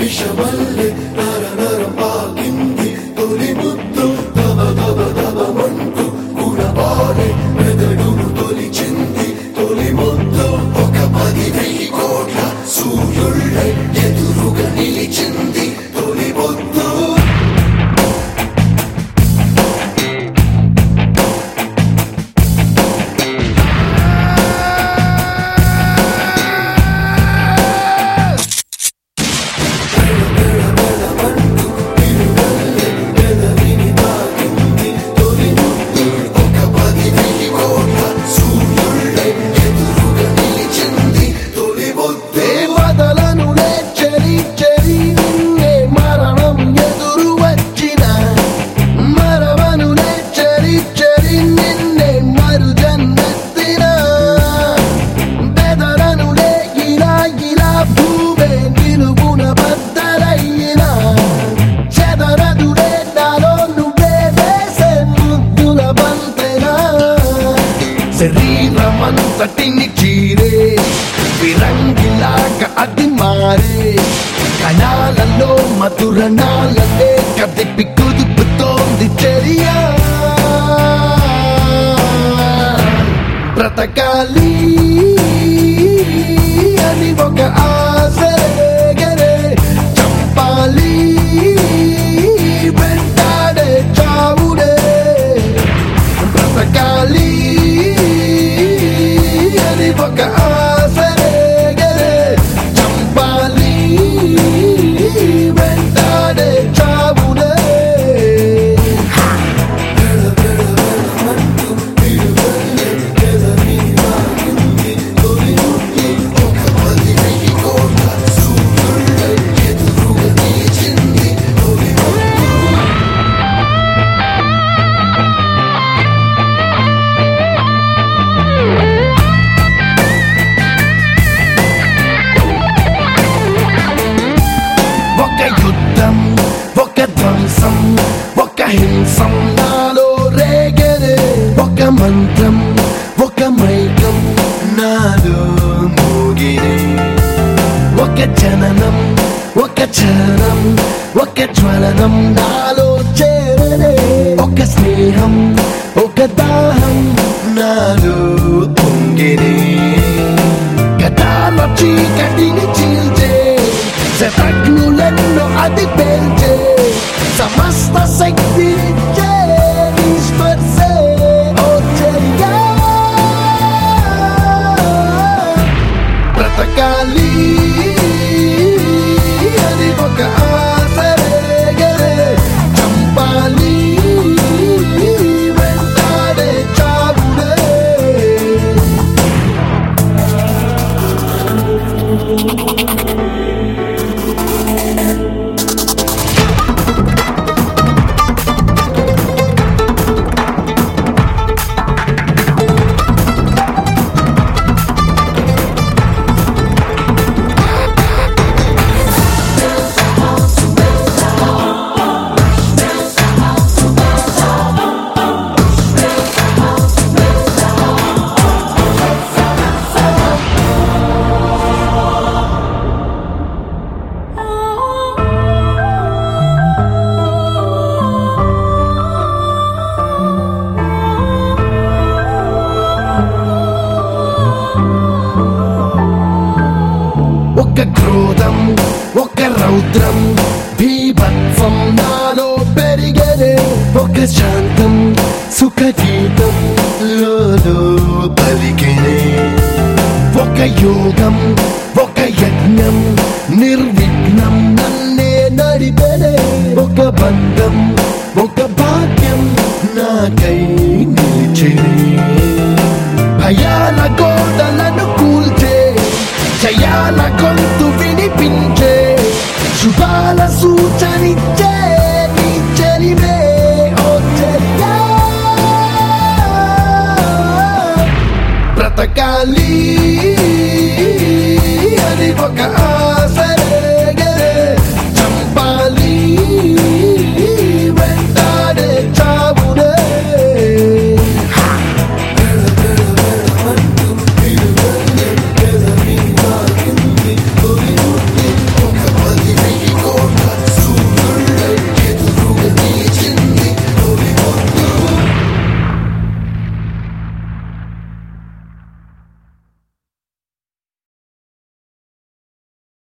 విషమల్లె నర నరం పాకింది తొలి ముద్దు దబ దబ దబమంటూ గుణపాలే మెదడును తొలిచింది తొలి ముద్దు ఒక పది వెయ్యి కోట్ల సూర్యుళ్ళై ఎదురుగా నిలిచింది తొలి ముద్దు ఒక పది వెయ్యి కోట్ల సూర్యుళ్ళై ఎదురుగా నిలిచింది తొలి ముద్దు వదలను చెరి చెరి నిన్నే మరణం ఎదురు వచ్చిన మరవను చెరి చెరి నిన్నే మరు జన్నెత్తిన బెదరను ఇలా ఇలా భూమే నిలువున బద్దలయ్యిన చెదరదుడే నాలో నువ్వే వేసే ముద్దుల బంతెనా శరీరమంతటిని చీరే విరంగిలాగా అది మారే కణాలలో మధుర నాలలే కదిపి కుదుపుతోంది చర్య బ్రతకాలి అని ఒక ఆశ రేగరే చంపాలి వెంటాడే చావుడే బ్రతకాలి అని ఒక ఆశ రేగరే చంపాలి వెంటాడే చావుడే ఒక యుద్ధం ఒక ధ్వంసం ఒక హింసం నాలో రేగరే ఒక మంత్రం ఒక మైకం నాలో మోగిరే ఒక జననం ఒక చరణం ఒక జ్వలనం నాలో చేరనే ఒక స్నేహం ఒక దాహం నాలో పొంగిరే గతాల చీకటిని చీల్చే శతజ్ఞులెన్నో అది పేల్చే సమస్త శక్తి స్పర్శే ఓ చర్య బ్రతకాలి అది ఒక ఆశ రేగరే చంపాలి వెంటాడే చావుడే ఒక క్రోధం ఒక రౌద్రం భీభత్సం నాలో పెరిగనే ఒక శాంతం సుఖ గీతం లోలో పలికినే ఒక యోగం ఒక యజ్ఞం నిర్విఘ్నం నన్నే నడిపెనే ఒక బంధం ఒక భాగ్యం నాకై నిలిచినే భయాల గోడలను కూల్చే జయాల గొంతు వినిపించే శుభాల సు